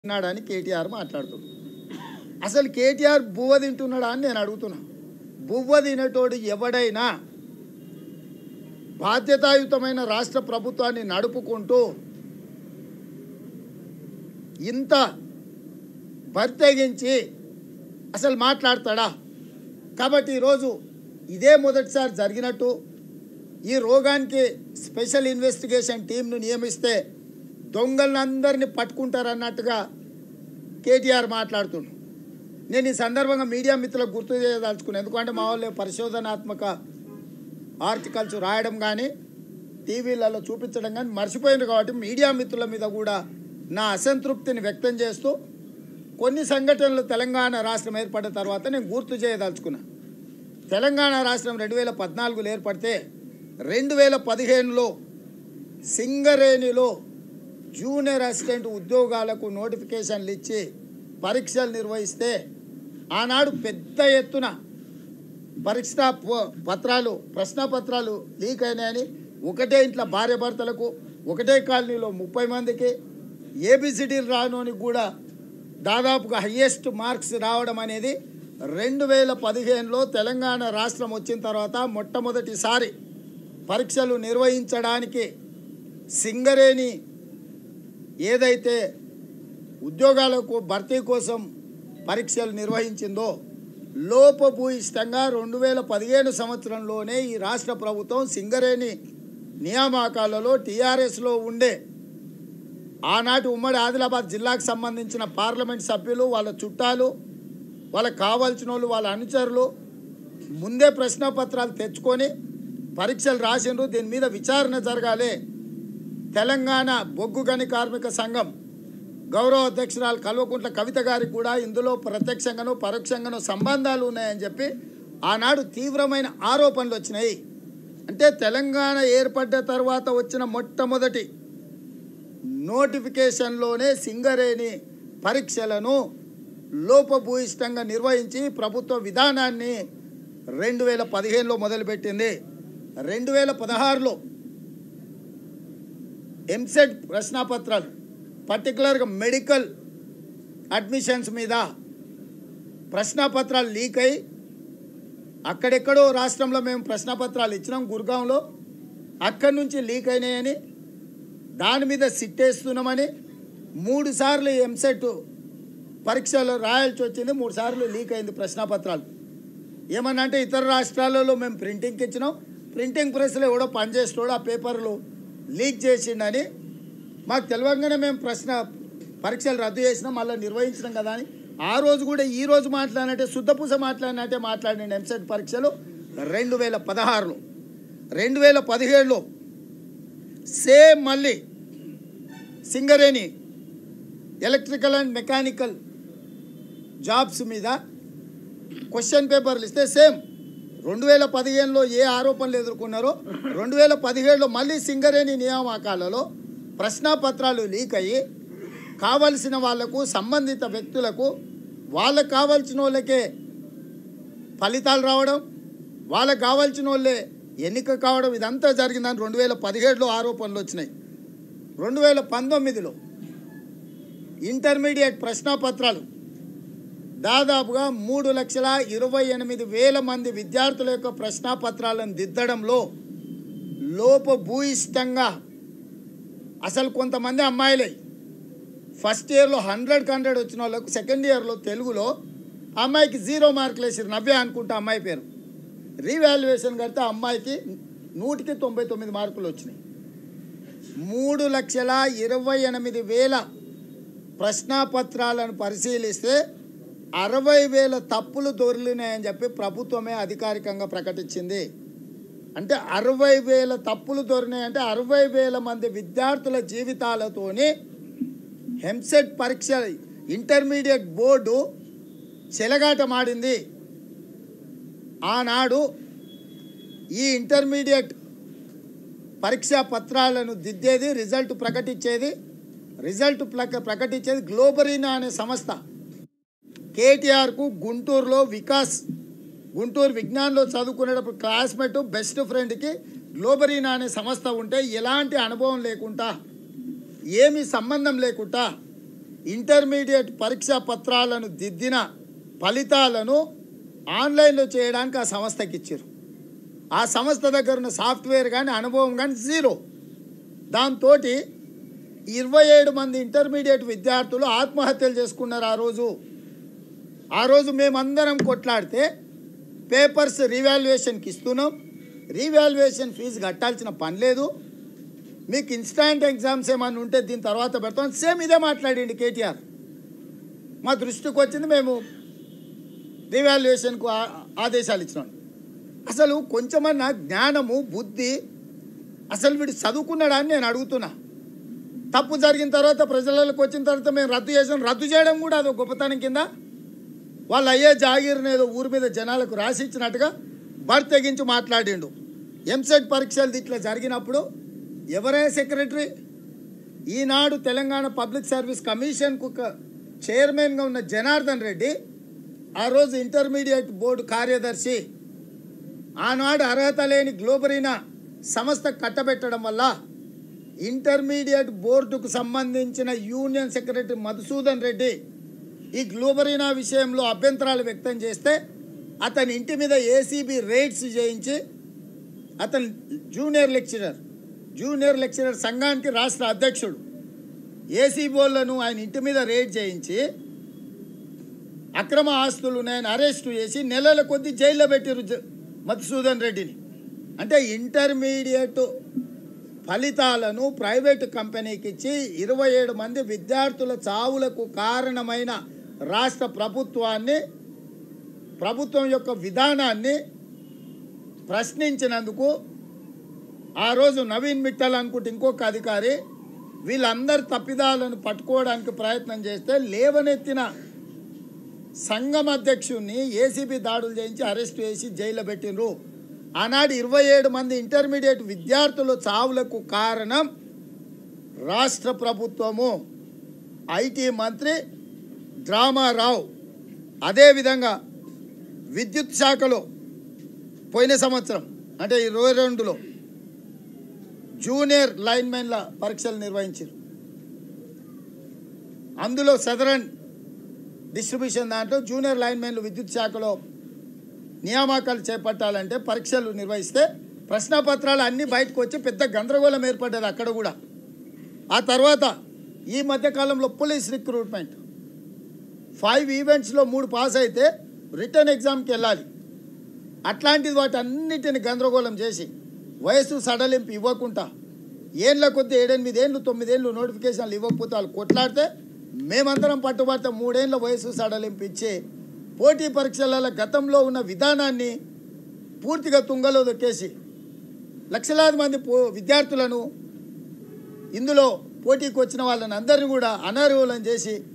తిన్నాడని కేటీఆర్ మాట్లాడుతున్నాడు అసలు కేటీఆర్ బువ్వ తింటున్నాడా అని నేను అడుగుతున్నా బువ్వ తినేటోడు ఎవడైనా బాధ్యతాయుతమైన రాష్ట్ర ప్రభుత్వాన్ని నడుపుకుంటూ ఇంత బర్తెగించి అసలు మాట్లాడతాడా కాబట్టి ఈరోజు ఇదే మొదటిసారి జరిగినట్టు ఈ రోగానికి స్పెషల్ ఇన్వెస్టిగేషన్ టీంను నియమిస్తే దొంగలందరినీ పట్టుకుంటారన్నట్టుగా కేటీఆర్ మాట్లాడుతుండు నేను ఈ సందర్భంగా మీడియా మిత్రులకు గుర్తు చేయదలుచుకున్నాను ఎందుకంటే మా వాళ్ళు పరిశోధనాత్మక ఆర్టికల్స్ రాయడం కానీ టీవీలలో చూపించడం కానీ మర్చిపోయింది కాబట్టి మీడియా మిత్రుల మీద కూడా నా అసంతృప్తిని వ్యక్తం చేస్తూ కొన్ని సంఘటనలు తెలంగాణ రాష్ట్రం ఏర్పడిన తర్వాత నేను గుర్తు చేయదలుచుకున్నా తెలంగాణ రాష్ట్రం రెండు వేల పద్నాలుగులో ఏర్పడితే రెండు వేల పదిహేనులో సింగరేణిలో జూనియర్ అసిస్టెంట్ ఉద్యోగాలకు నోటిఫికేషన్లు ఇచ్చి పరీక్షలు నిర్వహిస్తే ఆనాడు పెద్ద ఎత్తున పరీక్ష ప- పత్రాలు ప్రశ్నపత్రాలు లీక్ అయినాయని ఒకటే ఇంట్లో భార్య భర్తలకు ఒకటే కాలనీలో ముప్పై మందికి ఏబిసిడీలు రానోనికి కూడా దాదాపుగా హయ్యెస్ట్ మార్క్స్ రావడం అనేది రెండు వేల పదిహేనులో తెలంగాణ రాష్ట్రం వచ్చిన తర్వాత మొట్టమొదటిసారి పరీక్షలు నిర్వహించడానికి సింగరేణి ఏదైతే ఉద్యోగాలకు భర్తీ కోసం పరీక్షలు నిర్వహించిందో లోపభూయిష్టంగా రెండు వేల పదిహేను సంవత్సరంలోనే ఈ రాష్ట్ర ప్రభుత్వం సింగరేణి నియామకాలలో టీఆర్ఎస్లో ఉండే ఆనాటి ఉమ్మడి ఆదిలాబాద్ జిల్లాకు సంబంధించిన పార్లమెంట్ సభ్యులు వాళ్ళ చుట్టాలు వాళ్ళకి కావాల్సిన వాళ్ళు వాళ్ళ అనుచరులు ముందే ప్రశ్నపత్రాలు తెచ్చుకొని పరీక్షలు రాసిండ్రు దీని మీద విచారణ జరగాలి తెలంగాణ బొగ్గు గని కార్మిక సంఘం గౌరవ అధ్యక్షురాలు కల్వకుంట్ల కవిత గారికి కూడా ఇందులో ప్రత్యక్షంగాను పరోక్షంగాను సంబంధాలు ఉన్నాయని చెప్పి ఆనాడు తీవ్రమైన ఆరోపణలు వచ్చినాయి అంటే తెలంగాణ ఏర్పడ్డ తర్వాత వచ్చిన మొట్టమొదటి నోటిఫికేషన్లోనే సింగరేణి పరీక్షలను లోపభూయిష్టంగా నిర్వహించి ప్రభుత్వ విధానాన్ని రెండు వేల పదిహేనులో మొదలుపెట్టింది రెండు వేల పదహారులో ఎంసెట్ ప్రశ్నాపత్రాలు పర్టికులర్గా మెడికల్ అడ్మిషన్స్ మీద ప్రశ్నాపత్రాలు లీక్ అయి అక్కడెక్కడో రాష్ట్రంలో మేము ప్రశ్నాపత్రాలు ఇచ్చినాం గుర్గాంలో అక్కడి నుంచి లీక్ అయినాయని దాని మీద సిట్టేస్తున్నామని మూడు సార్లు ఎంసెట్ పరీక్షలు రాయాల్సి వచ్చింది మూడు సార్లు లీక్ అయింది ప్రశ్నాపత్రాలు ఏమన్నా అంటే ఇతర రాష్ట్రాలలో మేము ప్రింటింగ్కి ఇచ్చినాం ప్రింటింగ్ ప్రెస్లో ఎవడో పనిచేస్తాడో ఆ పేపర్లు లీక్ చేసిండని మాకు తెలియగానే మేము ప్రశ్న పరీక్షలు రద్దు చేసినాం మళ్ళీ నిర్వహించినాం కదా అని ఆ రోజు కూడా ఈ రోజు మాట్లాడినట్టే శుద్ధపూస మాట్లాడినట్టే మాట్లాడిన ఎంసెట్ పరీక్షలు రెండు వేల పదహారులో రెండు వేల పదిహేడులో సేమ్ మళ్ళీ Singareni electrical and mechanical jobs మీద క్వశ్చన్ పేపర్లు ఇస్తే సేమ్ రెండు వేల పదిహేనులో ఏ ఆరోపణలు ఎదుర్కొన్నారో రెండు వేల పదిహేడులో మళ్ళీ సింగరేణి నియామకాలలో ప్రశ్నాపత్రాలు లీక్ అయ్యి కావలసిన వాళ్లకు సంబంధిత వ్యక్తులకు వాళ్ళకు కావాల్సిన వాళ్ళకే ఫలితాలు రావడం వాళ్ళకు కావాల్సిన వాళ్ళే ఎన్నిక కావడం ఇదంతా జరిగిందని రెండు వేల పదిహేడులో ఆరోపణలు వచ్చినాయి రెండు వేల పంతొమ్మిదిలో ఇంటర్మీడియట్ ప్రశ్నాపత్రాలు దాదాపుగా మూడు లక్షల ఇరవై ఎనిమిది వేల మంది విద్యార్థుల యొక్క ప్రశ్నాపత్రాలను దిద్దడంలో లోపభూయిష్టంగా అసలు కొంతమంది అమ్మాయిలే ఫస్ట్ ఇయర్లో హండ్రెడ్కి హండ్రెడ్ వచ్చిన వాళ్ళకు సెకండ్ ఇయర్లో తెలుగులో అమ్మాయికి జీరో మార్కులు వేసారు నవ్య అనుకుంటా అమ్మాయి పేరు రీవాల్యుయేషన్ కడితే ఆ అమ్మాయికి నూటికి తొంభై తొమ్మిది మార్కులు వచ్చినాయి మూడు లక్షల ఇరవై ఎనిమిది వేల ప్రశ్నాపత్రాలను పరిశీలిస్తే అరవై వేల తప్పులు దొరికినాయని చెప్పి ప్రభుత్వమే అధికారికంగా ప్రకటించింది అంటే అరవై వేల తప్పులు దొరినాయంటే అరవై వేల మంది విద్యార్థుల జీవితాలతోని హెమ్సెట్ పరీక్ష ఇంటర్మీడియట్ బోర్డు చెలగాటమాడింది ఆనాడు ఈ ఇంటర్మీడియట్ పరీక్షా పత్రాలను దిద్దేది రిజల్ట్ ప్రకటించేది రిజల్ట్ ప్లక ప్రకటించేది గ్లోబరీనా అనే సంస్థ కేటీఆర్కు గుంటూరులో వికాస్ గుంటూరు విజ్ఞాన్లో చదువుకునేటప్పుడు క్లాస్మేట్ బెస్ట్ ఫ్రెండ్కి గ్లోబరీనా అనే సంస్థ ఉంటే ఎలాంటి అనుభవం లేకుండా ఏమీ సంబంధం లేకుండా ఇంటర్మీడియట్ పరీక్షా పత్రాలను దిద్దిన ఫలితాలను ఆన్లైన్లో చేయడానికి ఆ సంస్థకి ఇచ్చారు ఆ సంస్థ దగ్గర ఉన్న సాఫ్ట్వేర్ కానీ అనుభవం కానీ జీరో దాంతో ఇరవై ఏడు మంది ఇంటర్మీడియట్ విద్యార్థులు ఆత్మహత్యలు చేసుకున్నారు ఆ రోజు ఆ రోజు మేమందరం కొట్లాడితే పేపర్స్ రీవాల్యుయేషన్కి ఇస్తున్నాం రీవాల్యుయేషన్ ఫీజు కట్టాల్సిన పని లేదు మీకు ఇన్స్టాంట్ ఎగ్జామ్స్ ఏమైనా ఉంటే దీని తర్వాత పెడతాం సేమ్ ఇదే మాట్లాడిండి కేటీఆర్ మా దృష్టికి వచ్చింది మేము రీవాల్యుయేషన్కు ఆ- ఆదేశాలు ఇచ్చినాం అసలు కొంచెమన్నా జ్ఞానము బుద్ధి అసలు వీడు చదువుకున్నాడా అని నేను అడుగుతున్నా తప్పు జరిగిన తర్వాత ప్రజలకు వచ్చిన తర్వాత మేము రద్దు చేసాం రద్దు చేయడం కూడా అది గొప్పతనం కింద వాళ్ళు అయ్యే జాగీర్ని ఏదో ఊరి మీద జనాలకు రాసి ఇచ్చినట్టుగా బరి తెగించి మాట్లాడిండు ఎంసెట్ పరీక్షలు ఇట్లా జరిగినప్పుడు ఎవరే సెక్రటరీ ఈనాడు తెలంగాణ పబ్లిక్ సర్వీస్ కమిషన్కు క- చైర్మన్గా ఉన్న జనార్దన్ రెడ్డి ఆ రోజు ఇంటర్మీడియట్ బోర్డు కార్యదర్శి ఆనాడు అర్హత లేని గ్లోబరీనా సంస్థ కట్టబెట్టడం వల్ల ఇంటర్మీడియట్ బోర్డుకు సంబంధించిన యూనియన్ సెక్రటరీ మధుసూదన్ రెడ్డి ఈ గ్లోబరీనా విషయంలో అభ్యంతరాలు వ్యక్తం చేస్తే అతని ఇంటి మీద ఏసీబీ రైడ్స్ చేయించి అతను జూనియర్ లెక్చరర్ జూనియర్ లెక్చరర్ సంఘానికి రాష్ట్ర అధ్యక్షుడు ఏసీబోళ్లను ఆయన ఇంటి మీద రైడ్ చేయించి అక్రమ ఆస్తులు ఉన్నాయని అరెస్టు చేసి నెలల కొద్ది జైల్లో పెట్టారు జ- మధుసూదన్ రెడ్డిని అంటే ఇంటర్మీడియట్ ఫలితాలను ప్రైవేటు కంపెనీకి ఇచ్చి ఇరవై ఏడు మంది విద్యార్థుల చావులకు కారణమైన రాష్ట్ర ప్రభుత్వాన్ని ప్రభుత్వం యొక్క విధానాన్ని ప్రశ్నించినందుకు ఆ రోజు నవీన్ మిట్టల్ అనుకుంటే ఇంకొక అధికారి వీళ్ళందరి తప్పిదాలను పట్టుకోవడానికి ప్రయత్నం చేస్తే లేవనెత్తిన సంఘం అధ్యక్షుడిని ఏసీబీ దాడులు చేయించి అరెస్ట్ చేసి జైల్లో పెట్టినరు ఆనాడు ఇరవై ఏడు మంది ఇంటర్మీడియట్ విద్యార్థుల చావులకు కారణం రాష్ట్ర ప్రభుత్వము ఐటీ మంత్రి డ్రామారావు అదేవిధంగా విద్యుత్ శాఖలో పోయిన సంవత్సరం అంటే ఇరవై రెండులో జూనియర్ లైన్మెన్ల పరీక్షలు నిర్వహించారు అందులో సదరన్ డిస్ట్రిబ్యూషన్ దాంట్లో జూనియర్ లైన్మెన్లు విద్యుత్ శాఖలో నియామకాలు చేపట్టాలంటే పరీక్షలు నిర్వహిస్తే ప్రశ్నపత్రాలు అన్నీ బయటకు వచ్చి పెద్ద గందరగోళం ఏర్పడ్డది అక్కడ కూడా ఆ తర్వాత ఈ మధ్యకాలంలో పోలీస్ రిక్రూట్మెంట్ ఫైవ్ ఈవెంట్స్లో మూడు పాస్ అయితే రిటర్న్ ఎగ్జామ్కి వెళ్ళాలి అట్లాంటిది వాటి అన్నిటిని గందరగోళం చేసి వయసు సడలింపు ఇవ్వకుండా ఏళ్ళ కొద్ది ఏడెనిమిది ఏళ్ళు తొమ్మిదేళ్ళు నోటిఫికేషన్లు ఇవ్వకపోతే వాళ్ళు కొట్లాడితే మేమందరం పట్టుబడితే మూడేళ్ళ వయసు సడలింపు ఇచ్చి పోటీ పరీక్షల గతంలో ఉన్న విధానాన్ని పూర్తిగా తుంగలో దొక్కేసి లక్షలాది మంది పో విద్యార్థులను ఇందులో పోటీకి వచ్చిన వాళ్ళని అందరినీ కూడా అనర్హులను చేసి